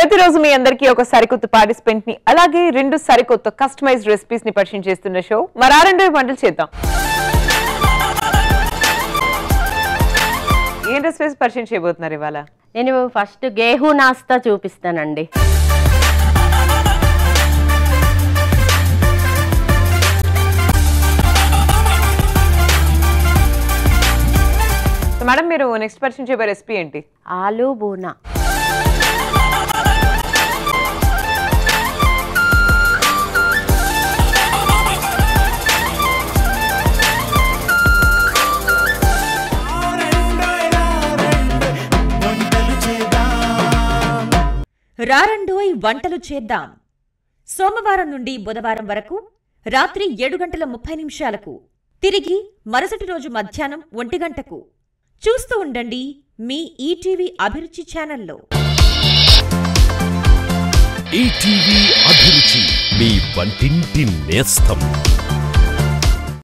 ప్రతిరోజు మీ అందరికీ ఒక సరికొత్త పార్టిసిపెంట్ ని అలాగే రెండు సరికొత్త కస్టమైజ్డ్ రెసిపీస్ ని పరిచయం చేస్తున్న షో మరా రెండు వంటలు చేద్దాం ఏం రెసిపీస్ పరిచయం చేయబోతున్నారు ఇవాళ నేను ఫస్ట్ గేహు నాస్తా చూపిస్తానండి సో మేడం మీరు నెక్స్ట్ పరిచయం చేయబోయే రెసిపీ ఏంటి ఆలు బూనా రారండోయ్ వంటలు చేద్దాం సోమవారం నుండి బుధవారం వరకు రాత్రి ఏడు గంటల ముప్పై నిమిషాలకు తిరిగి మరుసటి రోజు మధ్యాహ్నం ఒంటి గంటకు చూస్తూ ఉండండి మీ ఈటీవీ అభిరుచి ఛానల్లో ఈటీవీ అభిరుచి మీ వంటింటి నేస్తం